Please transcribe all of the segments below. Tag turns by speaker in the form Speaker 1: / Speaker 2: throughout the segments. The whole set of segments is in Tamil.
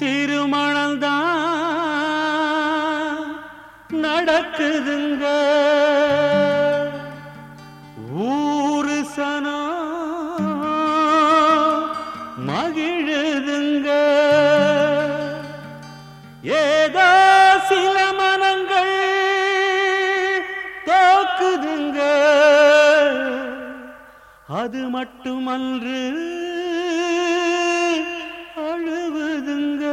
Speaker 1: திருமணம்தான் நடக்குதுங்க ஊரு சனம் மகிழுதுங்க ஏதோ சில மனங்கள் தோக்குதுங்க அது மட்டுமன்று அழுவுதுங்க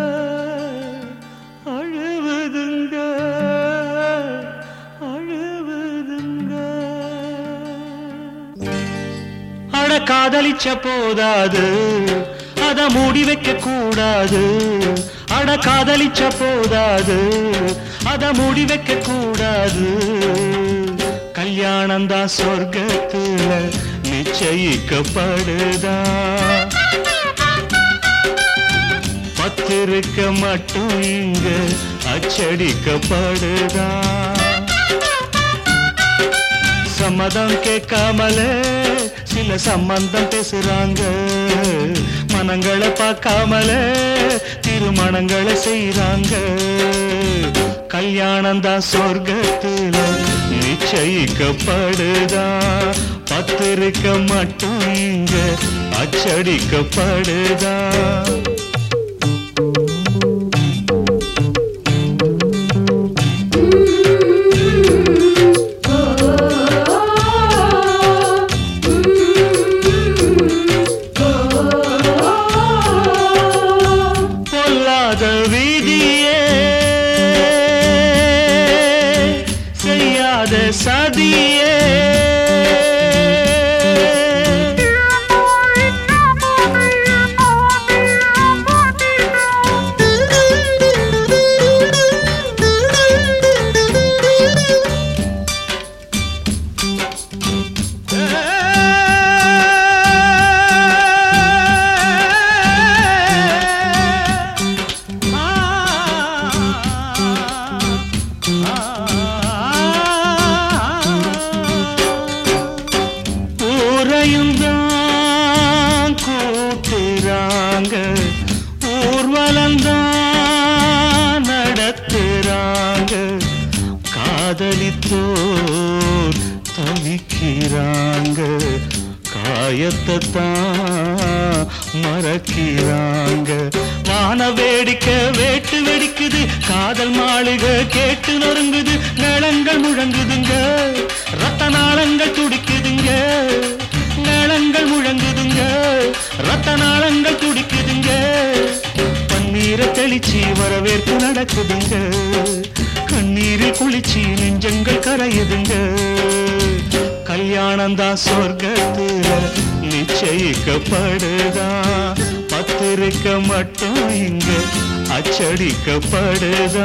Speaker 1: அழுவுதுங்க அழுவுதுங்க அட காதலிச்ச போதாது அத மூடி வைக்க கூடாது அட காதலிச்ச போதாது அத மூடி வைக்க கூடாது கல்யாணம் தான் சொர்க்கத்துல நிச்சயிக்கப்படுதா பத்திருக்க மட்டும் இங்க அச்சடிக்கப்படுதா சம்மதம் கேட்காமலே சில சம்பந்தம் பேசுறாங்க மனங்களை பார்க்காமலே திருமணங்களை செய்றாங்க கல்யாணம் தான் சொர்க்கத்துல நிச்சயிக்கப்படுதா பத்திருக்க மட்டும் இங்க அச்சடிக்கப்படுதா பொல்லாத விதியே செய்யாத சதியே ஊரையும் தான் கூட்டுறாங்க ஊர்வலம் தான் நடத்துறாங்க காதலித்தோர் தவிக்கிறாங்க காயத்தை தான் மறக்கிறாங்க வான வேடிக்கை வேட்டு வெடிக்குது காதல் மாளிகை கேட்டு நொறுங்குது நலங்கள் முழங்குதுங்க ரத்த நாளங்கள் துடிக்குதுங்க நலங்கள் முழங்குதுங்க ரத்த நாளங்கள் துடிக்குதுங்க பன்னீரை தெளிச்சு வரவேற்பு நடக்குதுங்க கண்ணீரில் குளிச்சு நெஞ்சங்கள் கரையுதுங்க கல்யாணம் தான் சொர்க்கத்துல நிச்சயிக்கப்படுதா பத்திருக்க மட்டும் இங்க அச்சடிக்கப்படுதா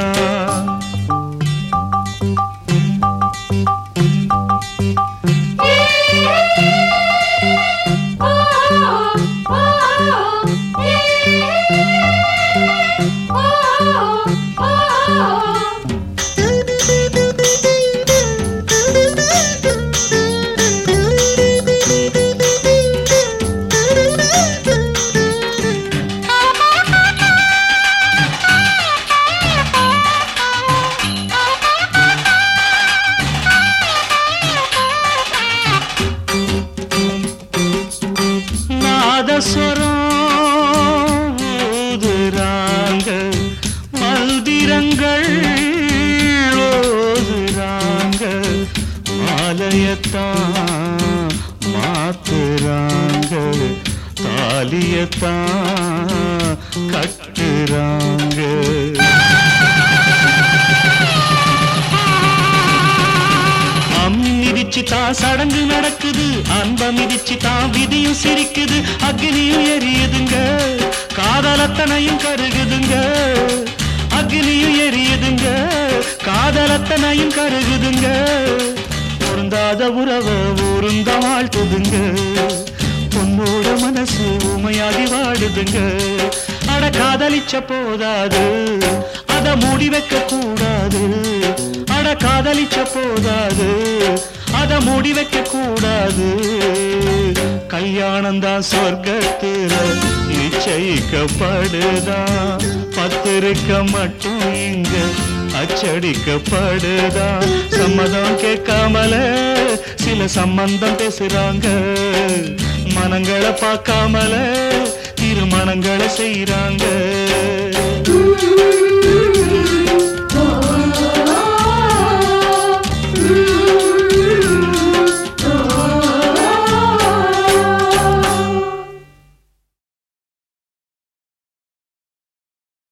Speaker 1: நாதஸ்வரம் ஊதுறாங்க மந்திரங்கள் ஓதுறாங்க மாலையத்தான் மாத்துறாங்க தாலியத்தான் கட்டுறாங்க அம்மி மிதிச்சு தான் சடங்கு நடக்குது அன்ப மிதிச்சு தான் விதியும் சிரிக்குது அக்னியும் எரியுதுங்க காதலத்தனையும் கருகுதுங்க அக்னியும் எரியுதுங்க காதலத்தனையும் கருகுதுங்க பொருந்தாத உறவை ஊருந்த வாழ்த்துதுங்க பொண்ணோட மனசு உமையாகி வாடுதுங்க அட காதலிச்ச போதாது அத மூடி வைக்க கூடாது அட காதலிச்ச போதாது அத மூடி வைக்க கூடாது கல்யாணம் தான் சொர்க்கத்துல நிச்சயம் நிச்சயிக்கப்படுதான் பத்திரிக்க மட்டும் இங்க அச்சடிக்கப்படுதான் சம்மதம் கேட்காமல சில சம்பந்தம் பேசுறாங்க மனங்களை பார்க்காமல திருமணங்களை செய்றாங்க